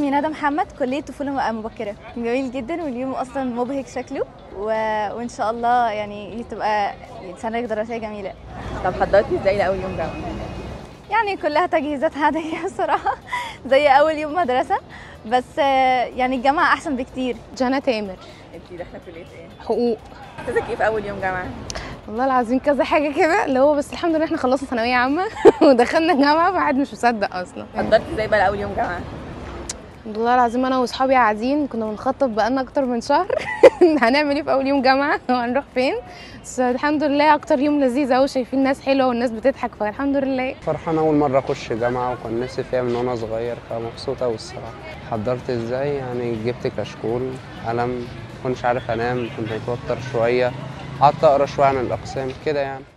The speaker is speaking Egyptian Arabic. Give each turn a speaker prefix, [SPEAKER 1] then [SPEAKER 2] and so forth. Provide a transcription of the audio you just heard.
[SPEAKER 1] اسمي ندى محمد كلية طفولة مبكرة جميل جدا واليوم أصلا مبهج شكله و... وإن شاء الله يعني تبقى سنة دراسية جميلة
[SPEAKER 2] طب حضرتي ازاي لاول يوم جامعه
[SPEAKER 1] يعني كلها تجهيزات عادية بصراحة زي أول يوم مدرسة بس آه، يعني الجامعة أحسن بكتير
[SPEAKER 3] جانا تامر
[SPEAKER 2] انت داخله كليه ايه
[SPEAKER 3] حقوق
[SPEAKER 2] احساسك ايه في اول يوم جامعه
[SPEAKER 3] والله العظيم كذا حاجه كده اللي هو بس الحمد لله احنا خلصنا ثانويه عامه ودخلنا جامعه فحد مش مصدق اصلا
[SPEAKER 2] حضرتي ازاي بقى لاول يوم جامعه
[SPEAKER 3] والله العظيم انا واصحابي قاعدين كنا بنخطط بقالنا اكتر من شهر هنعمل ايه في اول يوم جامعه وهنروح فين بس الحمد لله اكتر يوم لذيذ اهو شايفين ناس حلوه والناس بتضحك فالحمد لله
[SPEAKER 4] فرحان أول مرة أخش جامعة وكان نفسي فيها من وأنا صغير فمبسوط أوي الصراحة حضرت إزاي يعني جبت كشكول قلم مكنتش عارف أنام كنت متوتر شوية قعدت أقرا شوية عن الأقسام كده يعني